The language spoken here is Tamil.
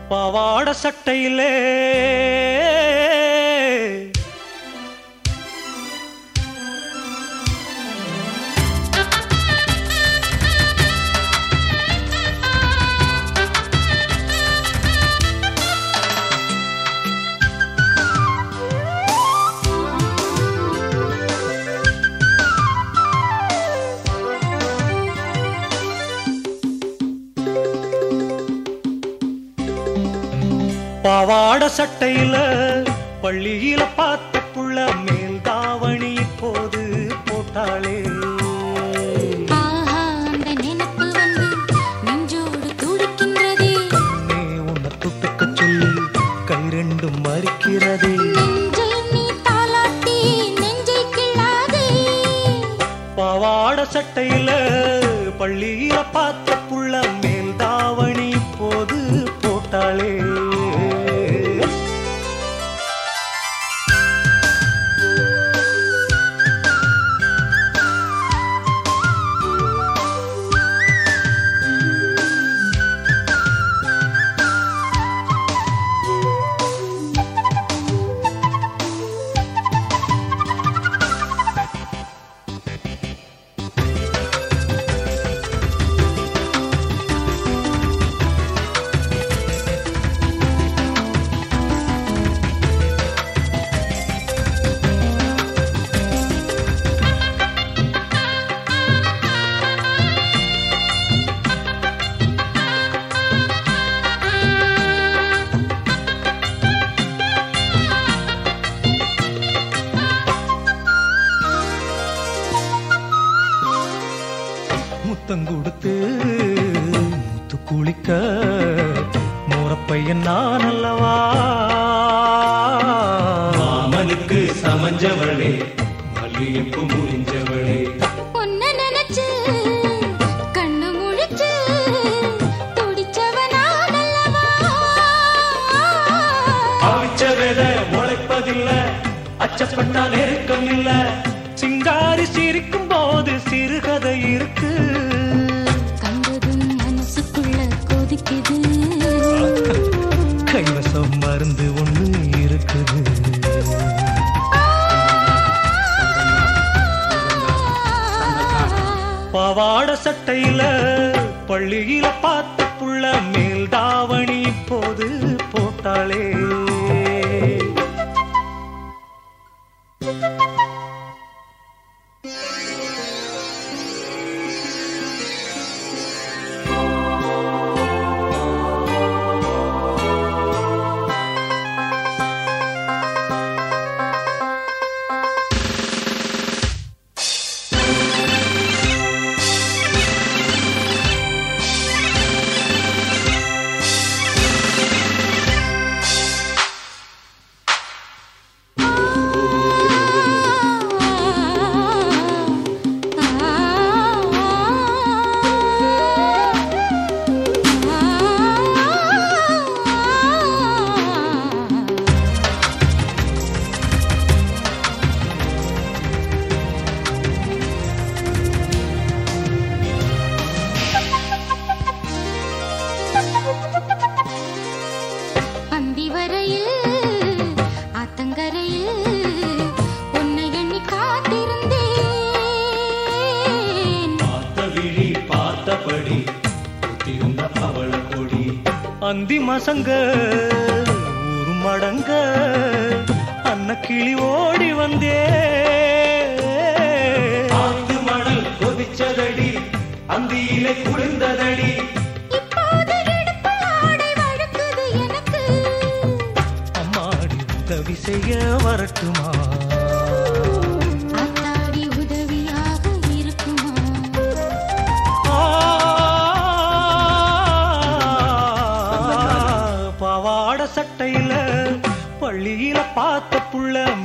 பாவாட சட்டையிலே பாவாட சட்டையில பள்ளியில பார்த்த புள்ள மேல் தாவணி இப்போது போட்டாளே ஆஹா அந்த நினைப்பு வந்து நெஞ்சோடு துடிக்கின்றதே நீ உன்னை தொட்டுக்க சொல்லி கை ரெண்டும் மறிக்கிறதே நெஞ்சை நீ தாலாட்டி நெஞ்சை கிள்ளாதே பாவாட சட்டையில பள்ளியில பார்த்த புள்ள மேல் தாவணி இப்போது போட்டாளே முத்தம் கொடுத்து முத்து குளிக்க மூரப்பையன் நான் அல்லவா மாமனுக்கு சமஞ்சவளே மல்லிகைப்பு முடிஞ்சவளே உன்னை நினைச்சு கண்ணு முழிச்சு துடிச்சவனானல்லவா அவிச்ச வித முளைப்பதில்ல அச்சப்பட்டா நெருக்கம் இல்ல சிங்காரி சிரிக்கும் போது சிறுகதை இருக்கு கண்டதும் மனசுக்குள்ள கொதிக்குது கைவசம் மருந்து ஒண்ணு இருக்குது பாவாட சட்டையில பள்ளியில பார்த்த புள்ள மேல் தாவணி இப்போது போட்டாளே அந்தி வரையில் ஆத்தங்கரையில் உன்னை எண்ணி காத்திருந்தேன் பார்த்த விழி பார்த்தபடி புத்திருந்த பவள கொடி அந்தி மசங்க ஊரு மடங்க அன்ன கிளி ஓடி வந்தே ஆத்து மணல் கொதிச்சதடி அந்தியிலே குளிர்ந்ததடி இப்போது இடுப்பு ஆடை வழுக்குது எனக்கு அம்மாடி உதவி செய்ய வரட்டுமா ஆத்தாடி உதவியாக இருக்குமா ஆ, பாவாட சட்டையில பள்ளியில பார்த்த புள்ள